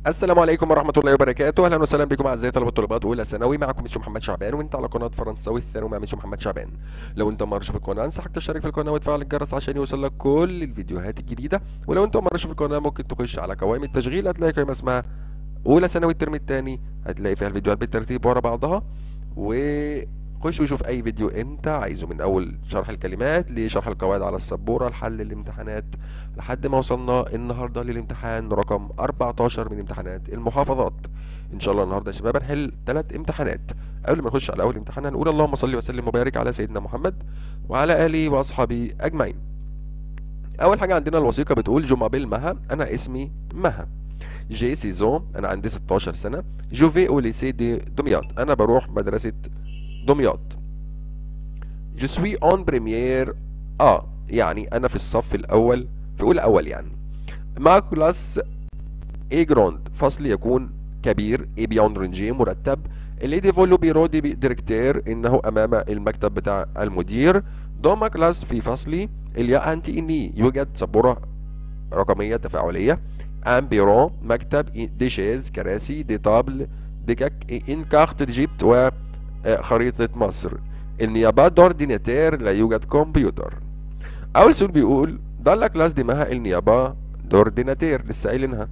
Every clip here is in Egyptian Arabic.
السلام عليكم ورحمة الله وبركاته، أهلا وسهلا بكم أعزائي طلبة طلبات أولى ثانوي معكم ميسيو محمد شعبان وأنت على قناة فرنساوي الثانوي مع ميسيو محمد شعبان. لو أنت مرش في القناة أنصحك تشترك في القناة وتفعل الجرس عشان يوصلك كل الفيديوهات الجديدة، ولو أنت مرش في القناة ممكن تخش على قوائم التشغيل هتلاقي قائمة اسمها أولى ثانوي الترم الثاني، هتلاقي فيها الفيديوهات بالترتيب ورا بعضها وخش وشوف أي فيديو أنت عايزه من أول شرح الكلمات لشرح القواعد على السبورة لحل الامتحانات لحد ما وصلنا النهارده للامتحان رقم 14 من امتحانات المحافظات ان شاء الله النهارده يا شباب هنحل ثلاث امتحانات قبل ما نخش على اول امتحان هنقول اللهم صل وسلم وبارك على سيدنا محمد وعلى اله واصحابه اجمعين اول حاجه عندنا الوثيقه بتقول جو مابيل مها انا اسمي مها جي سيزون انا عندي 16 سنه جو في او ليسي دي دمياط انا بروح مدرسه دمياط جو سوي اون بريمير اه يعني انا في الصف الاول في اولى اول يعني مع كلاس اي جراند فصل يكون كبير اي بيون رنجي مرتب اللي ديفولو بيرو دي ديريكتير انه امام المكتب بتاع المدير دوما كلاس في فصلي اليا انتي اني يوجد سبوره رقميه تفاعليه ان بيرو مكتب دي شيز كراسي دي طابل دي كاك ان كارت جيبت وخريطه مصر النيابات دورديناتير لا يوجد كمبيوتر اول سؤال بيقول ضل كلاس دي مها النيابة دورديناتير لسه قايلينها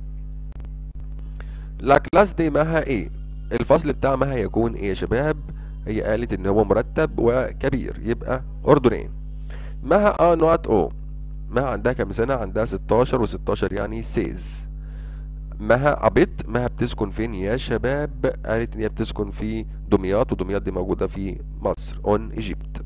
لا كلاس دي مها ايه الفصل بتاع مها يكون ايه يا شباب هي قالت ان هو مرتب وكبير يبقى اردنين مها اه نوت او مها عندها كام سنة عندها 16 و16 يعني سيز مها عبيط مها بتسكن فين يا شباب قالت ان هي بتسكن في دمياط ودمياط دي موجودة في مصر اون ايجيبت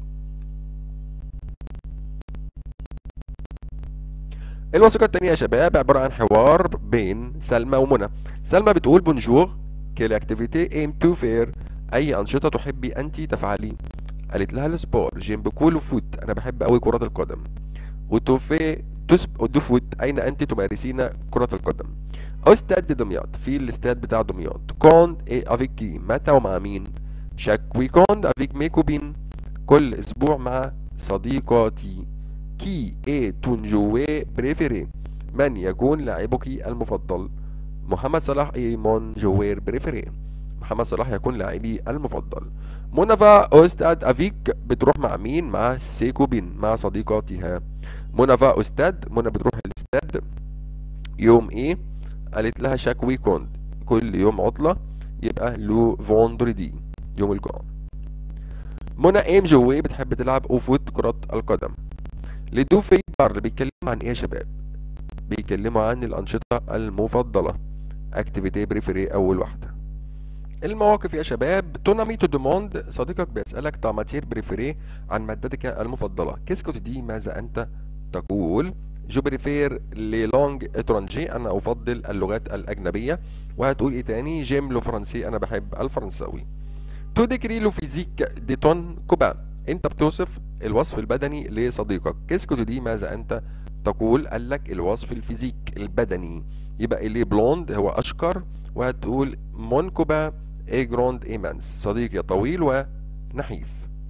الوثيقة التانية يا شباب عبارة عن حوار بين سلمى ومنى سلمى بتقول بونجور كيل اكتيفيتي ام تو فير اي انشطة تحبي انت تفعلي قالت لها السبور جيم بكول فوت انا بحب قوي كرة القدم وتوفي تسب دو فوت اين انت تمارسين كرة القدم استاد دمياط في الاستاد بتاع دمياط كوند اي افيك كي متى ومع مين شاك ويكوند افيك ميكوبين كل اسبوع مع صديقاتي كي اي تون جوي بريفيري من يكون لاعبك المفضل محمد صلاح اي مون جوير بريفيري محمد صلاح يكون لاعبي المفضل منفا استاد افيك بتروح مع مين مع سيكو بين مع صديقاتها منفا استاد منى بتروح الاستاد يوم ايه قالت لها شاك ويكوند كل يوم عطلة يبقى لو فوندردي يوم الجمعة منى ام جوي بتحب تلعب اوفوت كرة القدم لدو في بار بيتكلموا عن ايه يا شباب بيتكلموا عن الانشطه المفضله اكتيفيتي بريفيري اول واحده المواقف يا شباب تونامي تو دوموند صديقك بيسالك تا ماتير بريفيري عن مادتك المفضله كيسكو دي ماذا انت تقول جو بريفير لي لونج اترانجي انا افضل اللغات الاجنبيه وهتقول ايه تاني جيم لو فرنسي انا بحب الفرنساوي تو ديكري لو فيزيك دي تون كوبان انت بتوصف الوصف البدني لصديقك كيسكو دي ماذا انت تقول قال لك الوصف الفيزيك البدني يبقى اللي بلوند هو اشقر وهتقول مونكوبا اي جروند ايمانس صديقي طويل ونحيف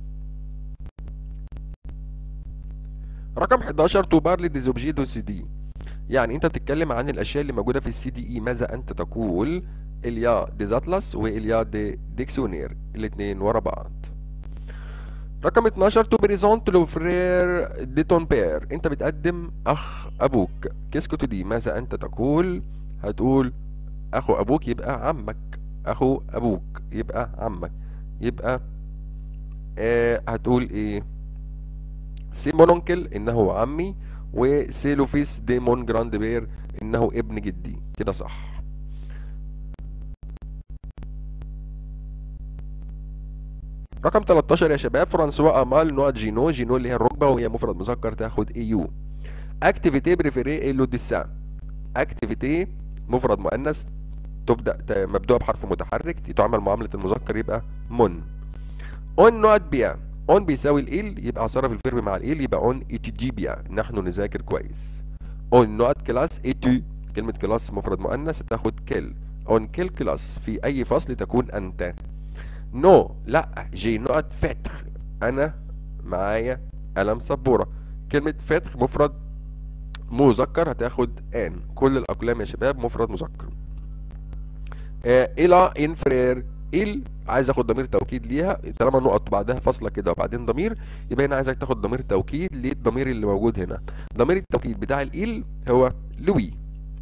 رقم 11 توبار لديزوبجي دو سي دي يعني انت بتتكلم عن الاشياء اللي موجوده في السي دي اي ماذا انت تقول اليا ديزاتلاس واليا دي ديكسيونير الاثنين ورا بعض رقم 12 تو بريزونت لو فرير دي تون بير انت بتقدم اخ ابوك كيسكو تو دي ماذا انت تقول هتقول اخو ابوك يبقى عمك اخو ابوك يبقى عمك يبقى آه هتقول ايه سي مونونكل انه عمي وسي لوفيس دي مون جراند بير انه ابن جدي كده صح رقم 13 يا شباب فرانسوا امال نوع جينو جينو اللي هي الركبه وهي مفرد مذكر تاخد اي يو اكتيفيتي بريفيري اي لو ديسان اكتيفيتي مفرد مؤنث تبدا مبدوء بحرف متحرك تعمل معامله المذكر يبقى من اون نوت بيان اون بيساوي الايل يبقى صرف الفيرب مع الايل يبقى اون اتيدي بيان نحن نذاكر كويس اون نوت كلاس اتو كلمه كلاس مفرد مؤنث تاخد كل اون كل كلاس في اي فصل تكون انت نو no. لا جي نقط فتخ انا معايا قلم سبوره كلمه فتخ مفرد مذكر هتاخد ان كل الاقلام يا شباب مفرد مذكر آه الى انفرير ال عايز اخد ضمير توكيد ليها طالما النقط بعدها فاصله كده وبعدين ضمير يبقى هنا عايزك تاخد ضمير توكيد للضمير اللي موجود هنا ضمير التوكيد بتاع ال هو لوي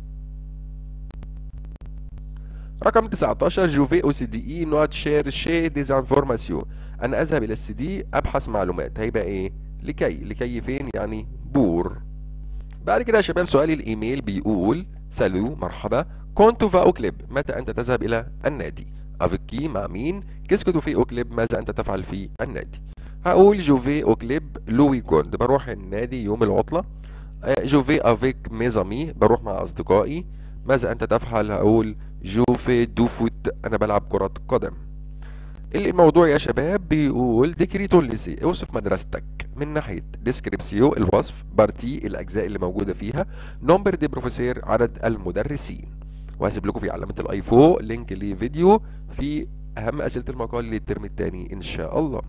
رقم 19 جوفي او سي دي اي نوت شير شي ديز انفورماسيون انا اذهب الى السي دي ابحث معلومات هيبقى ايه لكي لكي فين يعني بور بعد كده يا شباب سؤال الايميل بيقول سالو مرحبا كنت في اوكليب متى انت تذهب الى النادي افيكي مع مين كيسكو في اوكليب ماذا انت تفعل في النادي هقول جوفي اوكليب لو ويكوند بروح النادي يوم العطله جوفي افيك ميزامي بروح مع اصدقائي ماذا انت تفعل هقول جوفي دو فوت انا بلعب كرة قدم الموضوع يا شباب بيقول ديكريتو ليسي اوصف مدرستك من ناحية ديسكريبسيو الوصف بارتي الأجزاء اللي موجودة فيها نمبر دي بروفيسير عدد المدرسين وهسيب لكم في علامة الأي فوق لينك لفيديو في أهم أسئلة المقال للترم الثاني إن شاء الله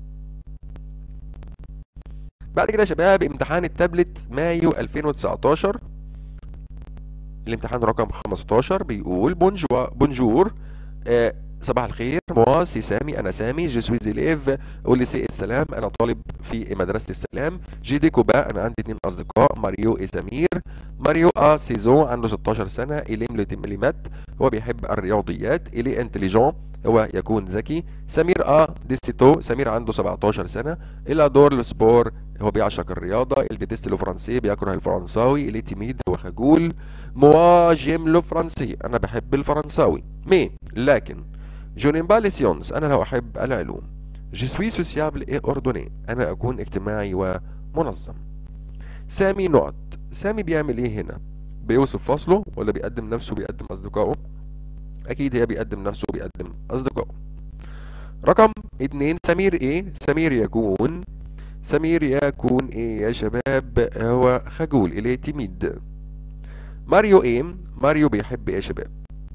بعد كده يا شباب امتحان التابلت مايو 2019 الامتحان رقم 15 بيقول بونجوا بونجور آه صباح الخير موا سي سامي انا سامي جو سوي زيليف وليسي السلام انا طالب في مدرسه السلام جي دي كوبا انا عندي اثنين اصدقاء ماريو اي سمير ماريو ا سيزون عنده 16 سنه اليم لوتيمليمات هو بيحب الرياضيات الي انتليجون هو يكون ذكي سمير ا ديسيتو سمير عنده 17 سنه الى دور السبور هو بيعشق الرياضة البيتيست لو فرنسي بيكره الفرنساوي إلي تيميد هو خجول موا جيم لو فرنسي أنا بحب الفرنساوي مي لكن جو نيم با لي سيونس أنا لو أحب العلوم جو سوي سوسيابل إي أوردوني أنا أكون اجتماعي ومنظم سامي نقط سامي بيعمل إيه هنا بيوصف فصله ولا بيقدم نفسه بيقدم أصدقائه أكيد هي بيقدم نفسه بيقدم أصدقائه رقم اتنين سمير إيه سمير يكون سمير يكون ايه يا شباب هو خجول اليه تيميد ماريو ايه ماريو بيحب ايه يا شباب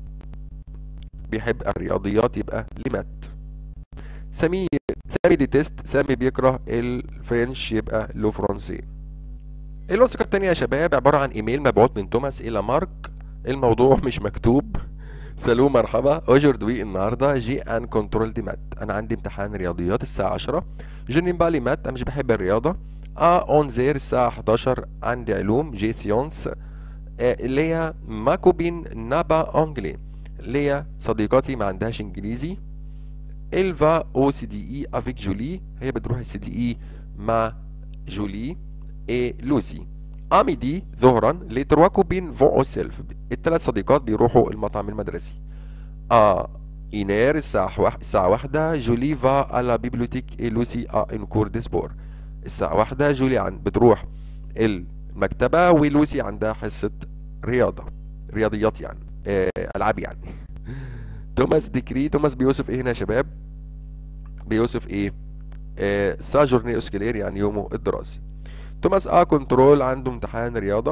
بيحب الرياضيات يبقى لمات سمير سامي دي تيست سامي بيكره الفرنش يبقى لو فرنسي الوثيقة التانية يا شباب عبارة عن ايميل مبعوث من توماس الى مارك الموضوع مش مكتوب سلو مرحبا اوجوردوي النهارده جي ان كنترول دي مات انا عندي امتحان رياضيات الساعه 10 جوني بالي مات انا مش بحب الرياضه ا اونزير الساعه 11 عندي علوم جي سيونس آه اللي هي ماكوبين نابا انجلي اللي هي صديقتي ما عندهاش انجليزي الفا او سي دي اي افيك جولي هي بتروح السي دي اي مع جولي اي لوسي اميدي ظهرا لي تروا كوبين فون او سيلف الثلاث صديقات بيروحوا المطعم المدرسي ا إينير الساعة واحد الساعة واحدة جولي فا على بيبليوتيك إي لوسي ا ان كور دي سبور الساعة واحدة جولي عن بتروح المكتبة ولوسي عندها حصة رياضة رياضيات يعني آه ألعاب يعني توماس ديكري توماس بيوصف إيه هنا يا شباب بيوصف إيه آه سا جورني اسكيلير يعني يومه الدراسي توماس ا كنترول عنده امتحان رياضة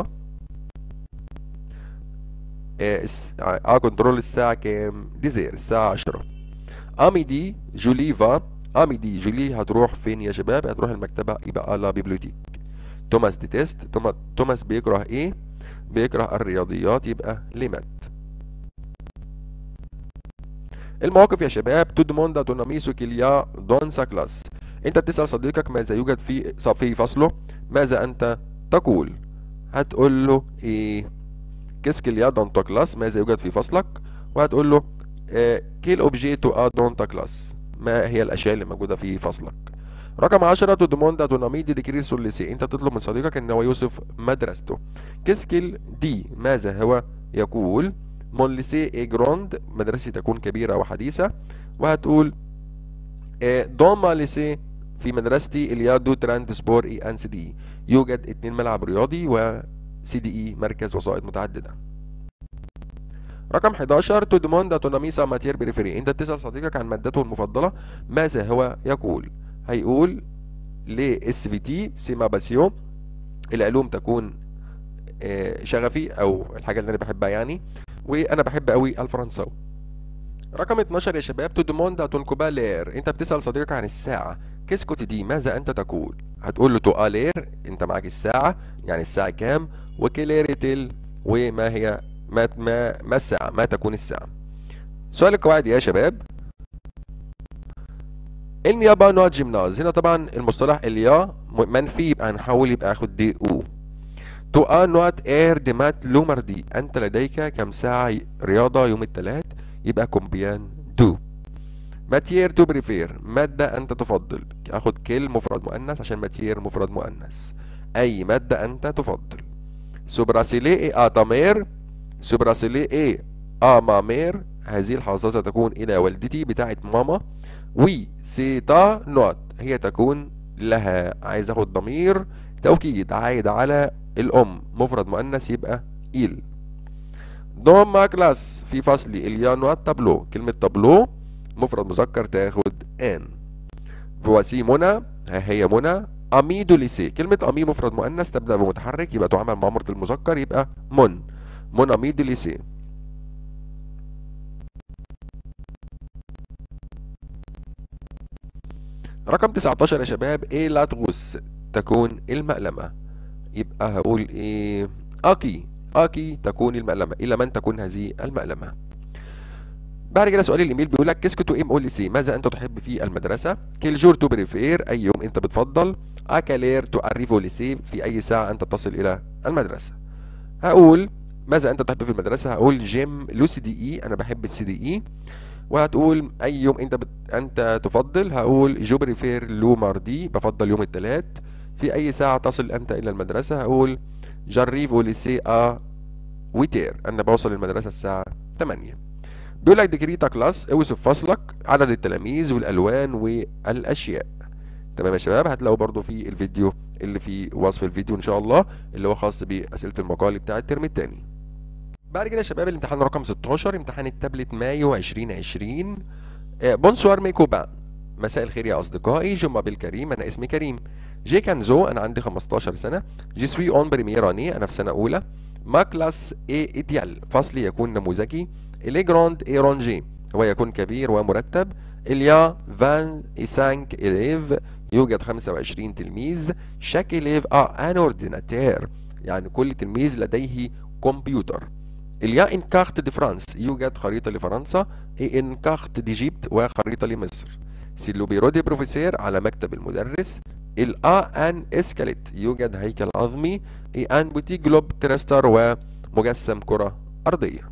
اه كنترول الساعة كام؟ ديزير الساعة 10 اميدي جوليفا اميدي جولي هتروح فين يا شباب؟ هتروح المكتبة يبقى على بيبليوتيك توماس دي تيست توما... توماس بيكره ايه؟ بيكره الرياضيات يبقى ليمات المواقف يا شباب تو دوموندا تون اميسو كيليا دون سا كلاس انت بتسأل صديقك ماذا يوجد في في فصله ماذا انت تقول هتقول له ايه كيسك اليا دون تا كلاس ماذا يوجد في فصلك وهتقول له اه كيل اوبجي تو ا دون تا كلاس ما هي الاشياء اللي موجوده في فصلك رقم 10 تو دوموندا تو ناميدي ديكرير سول ليسي انت تطلب من صديقك ان هو يوصف مدرسته كيسكيل دي ماذا هو يقول مون ليسي اي جراند مدرستي تكون كبيره وحديثه وهتقول اه دون ما ليسي في مدرستي اليادو تراند سبور اي ان سي دي يوجد اتنين ملعب رياضي و سي دي اي مركز وسائط متعدده رقم 11 تو دوموندا تو ناميسا ماتير بريفيري انت بتسال صديقك عن مادته المفضله ماذا هو يقول هيقول لي اس في تي سيما باسيون العلوم تكون شغفي او الحاجه اللي انا بحبها يعني وانا بحب قوي الفرنساوي رقم 12 يا شباب تو دوموندا تون كوبالير انت بتسال صديقك عن الساعه كيسكوتي دي ماذا انت تقول هتقول له تو الير انت معاك الساعه يعني الساعه كام وكيليريتيل وما هي ما ما ما الساعه ما تكون الساعه سؤال القواعد يا شباب النيابة نوع جيمناز هنا طبعا المصطلح اليا منفي يبقى هنحول يبقى اخد دي او تو ان نوت اير دي مات لومردي انت لديك كم ساعة رياضة يوم الثلاث يبقى كومبيان دو ماتير تو بريفير مادة انت تفضل اخد كل مفرد مؤنث عشان ماتير مفرد مؤنث اي مادة انت تفضل سوبراسيلي اي اتامير سوبراسيلي اي امامير هذه الحظة ستكون الى والدتي بتاعت ماما وي سيتا نوت هي تكون لها عايز اخد ضمير توكيد عايد على الام مفرد مؤنث يبقى إيل دوم ما كلاس في فصلي اليا نوت تابلو كلمة تابلو مفرد مذكر تاخد ان فواسي منى ها هي منى امي دو ليسي كلمة امي مفرد مؤنث تبدأ بمتحرك يبقى تعمل مع مفرد المذكر يبقى من من امي دو ليسي رقم 19 يا شباب ايه لا تغوص تكون المقلمة يبقى هقول ايه اكي اكي تكون المقلمة الى من تكون هذه المقلمة بعد كده سؤال الايميل بيقول لك كيسكو تو ام اول سي ماذا انت تحب في المدرسة كيل جور تو بريفير اي يوم انت بتفضل اكالير تو اريفو ليسي في اي ساعة انت تصل الى المدرسة هقول ماذا انت تحب في المدرسة هقول جيم لو سي دي اي انا بحب السي دي اي وهتقول اي يوم انت بت... انت تفضل هقول جو بريفير لو ماردي بفضل يوم الثلاث في اي ساعة تصل انت الى المدرسة هقول جريف وليسي ا ويتير انا بوصل المدرسة الساعة 8 بيقول لك ديكريتا كلاس اوصف فصلك عدد التلاميذ والالوان والاشياء تمام يا شباب هتلاقوا برضو في الفيديو اللي في وصف الفيديو ان شاء الله اللي هو خاص باسئله المقال بتاع الترم الثاني بعد كده يا شباب الامتحان رقم 16 امتحان التابلت مايو 2020 آه، بونسوار ميكوبا مساء الخير يا اصدقائي جمع بالكريم انا اسمي كريم جي كانزو انا عندي 15 سنه جي سوي اون بريمير اني انا في سنه اولى ما كلاس اي ايديال فصلي يكون نموذجي الي جراند اي رونجي هو يكون كبير ومرتب اليا فان ايسانك اليف يوجد 25 تلميذ شاك اليف ا ان اورديناتير يعني كل تلميذ لديه كمبيوتر اليا ان كارت دي فرانس يوجد خريطة لفرنسا اي ان كارت ديجيبت وخريطة لمصر سيلو بيرو دي بروفيسير على مكتب المدرس الآ ان اسكاليت يوجد هيكل عظمي اي ان بوتي جلوب تريستر ومجسم كرة أرضية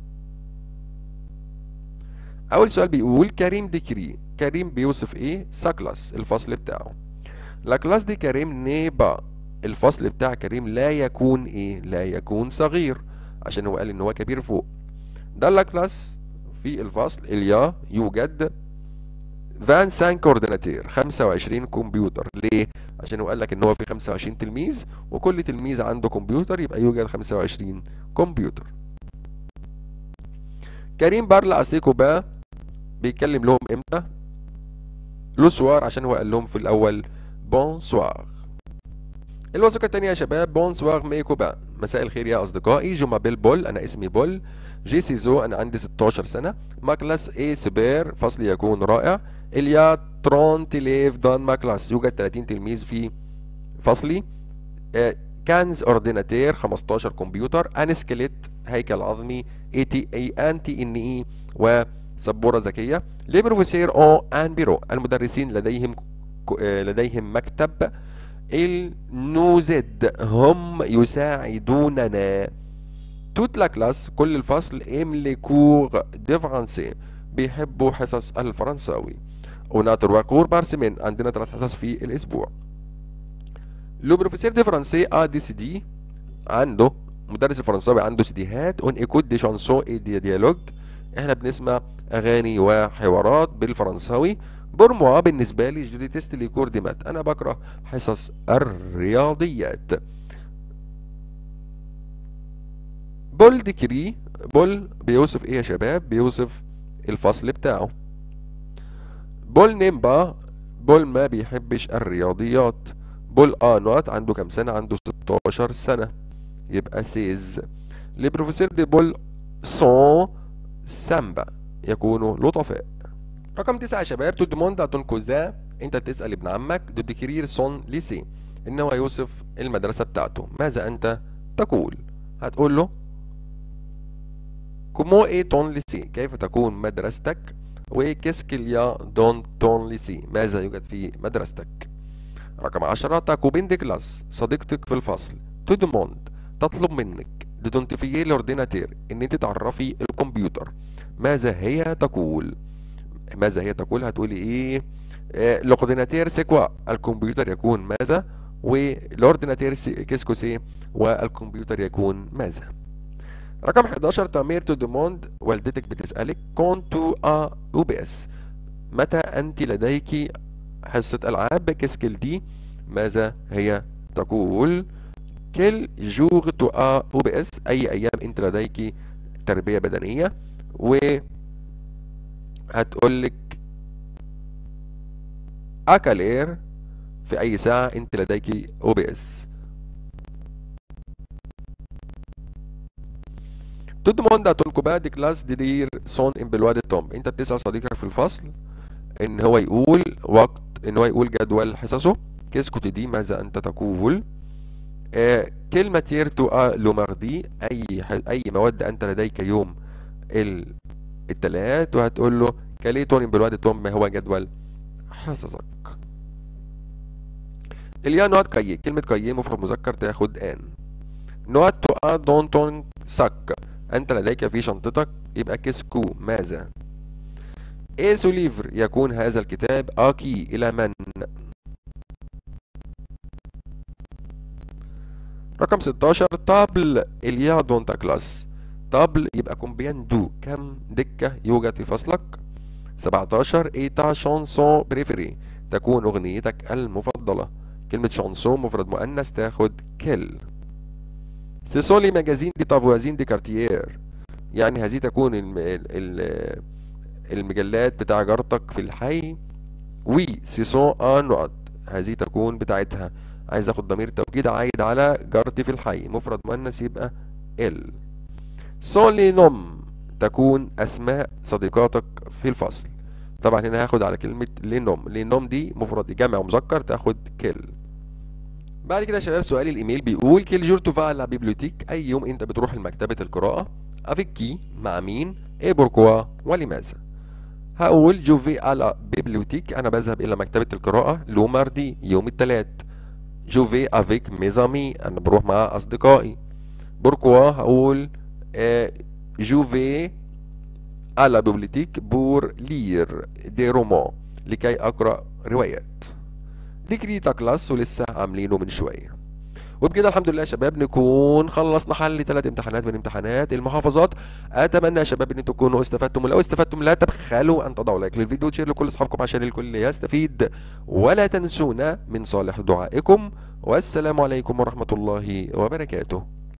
أول سؤال بيقول كريم ديكري كريم بيوصف ايه ساكلاس الفصل بتاعه لا كلاس دي كريم نيبا الفصل بتاع كريم لا يكون ايه لا يكون صغير عشان هو قال ان هو كبير فوق ده لا كلاس في الفصل اليا يوجد 25 كورديناتير 25 كمبيوتر ليه عشان هو قال لك ان هو في 25 تلميذ وكل تلميذ عنده كمبيوتر يبقى يوجد 25 كمبيوتر كريم بارلا اسيكو با بيتكلم لهم امتى لو سوار عشان هو قال لهم في الاول بونسوار الوثيقة التانية يا شباب بونسوار ميكو با مساء الخير يا اصدقائي جمع بيل بول انا اسمي بول جي سيزو انا عندي 16 سنة ماكلاس اي سبير فصلي يكون رائع اليا ترون تليف دان ماكلاس يوجد 30 تلميذ في فصلي آه، كانز اورديناتير 15 كمبيوتر ان سكيليت هيكل عظمي اي تي اي ان تي ان اي وسبوره ذكيه لي بروفيسير او ان بيرو المدرسين لديهم ك- آه، لديهم مكتب النوزد هم يساعدوننا توت لا كلاس كل الفصل ام لي كور دي فرنسي بيحبوا حصص الفرنساوي وناتر وكور بارسمين عندنا ثلاث حصص في الاسبوع لو بروفيسير دي فرنسي ا دي سي دي عنده مدرس الفرنساوي عنده سيديهات اون ايكوت دي شانسون اي دي ديالوج احنا بنسمع اغاني وحوارات بالفرنساوي بورموا بالنسبه لي جودي تيست لي كور دي مات انا بكره حصص الرياضيات بول ديكري بول بيوصف ايه يا شباب بيوصف الفصل بتاعه بول نيمبا بول ما بيحبش الرياضيات بول انوات عنده كام سنة عنده 16 سنة يبقى سيز لبروفيسور دي بول سون سامبا يكونوا لطفاء رقم تسعة يا شباب تو دوموند ا تون كوزا انت بتسأل ابن عمك دو ديكرير سون ليسي ان هو يوصف المدرسة بتاعته ماذا انت تقول هتقول له كومو اي تون ليسي كيف تكون مدرستك وكيسكيليا دون تون ليسي ماذا يوجد في مدرستك رقم عشرة تاكو بين دي كلاس صديقتك في الفصل تدموند تطلب منك ديدونتيفيي لورديناتير ان انت تعرفي الكمبيوتر ماذا هي تقول ماذا هي تقول هتقولي ايه آه لورديناتير سي كوا الكمبيوتر يكون ماذا ولورديناتير كيسكو سي والكمبيوتر يكون ماذا رقم 11 تامير تو دوموند والدتك بتسألك كونتو ا او بي اس متى انت لديك حصة العاب كيسكل دي ماذا هي تقول كل جوغ تو ا او بي اس اي ايام انت لديك تربية بدنية و هتقولك اكالير في اي ساعة انت لديك او بي اس تو دوموند ا تون كوبان دي كلاس دي دير سون ان بلواد توم انت بتسأل صديقك في الفصل ان هو يقول وقت ان هو يقول جدول حصصه كيسكو دي ماذا انت تقول آه كلمة يرتو ا لو ماردي اي اي مواد انت لديك يوم الثلاث وهتقول له كاليتون بالواد توم ما هو جدول حصصك اليا نوت كاي كلمة كاي مفرد مذكر تاخد ان نوت تو ا دونتون سك انت لديك في شنطتك يبقى كيسكو ماذا ايسو ليفر يكون هذا الكتاب اكي الى من رقم 16 تابل اليا دونتا كلاس تابل يبقى كومبيان دو كم دكة يوجد في فصلك 17 ايتا شانسون بريفري تكون اغنيتك المفضلة كلمة شانسون مفرد مؤنث تاخد كل سيسون لي ماجازين دي تافوازين دي كارتيير يعني هذه تكون الم... ال... المجلات بتاع جارتك في الحي وي سيسون ان نقط هذه تكون بتاعتها عايز اخد ضمير توكيد عايد على جارتي في الحي مفرد مؤنث يبقى ال سون لي نوم تكون اسماء صديقاتك في الفصل طبعا هنا هاخد على كلمة لينوم لينوم دي مفرد جمع ومذكر تاخد كل بعد كده يا شباب سؤال الايميل بيقول كيل جور تو فا لا بيبليوتيك اي يوم انت بتروح لمكتبة القراءة افيك كي مع مين ايه بوركوا ولماذا هقول جوفي على بيبليوتيك انا بذهب الى مكتبة القراءة لو ماردي يوم الثلاث جوفي افيك ميزامي انا بروح مع اصدقائي بوركوا هقول آه جوفي على بيبليوتيك بور لير دي رومان لكي اقرا روايات دي كريتا كلاس ولسه عاملينه من شويه وبكده الحمد لله يا شباب نكون خلصنا حل ثلاث امتحانات من امتحانات المحافظات اتمنى يا شباب ان انتم تكونوا استفدتم ولو استفدتم لا تبخلوا ان تضعوا لايك للفيديو وتشير لكل اصحابكم عشان الكل يستفيد ولا تنسونا من صالح دعائكم والسلام عليكم ورحمه الله وبركاته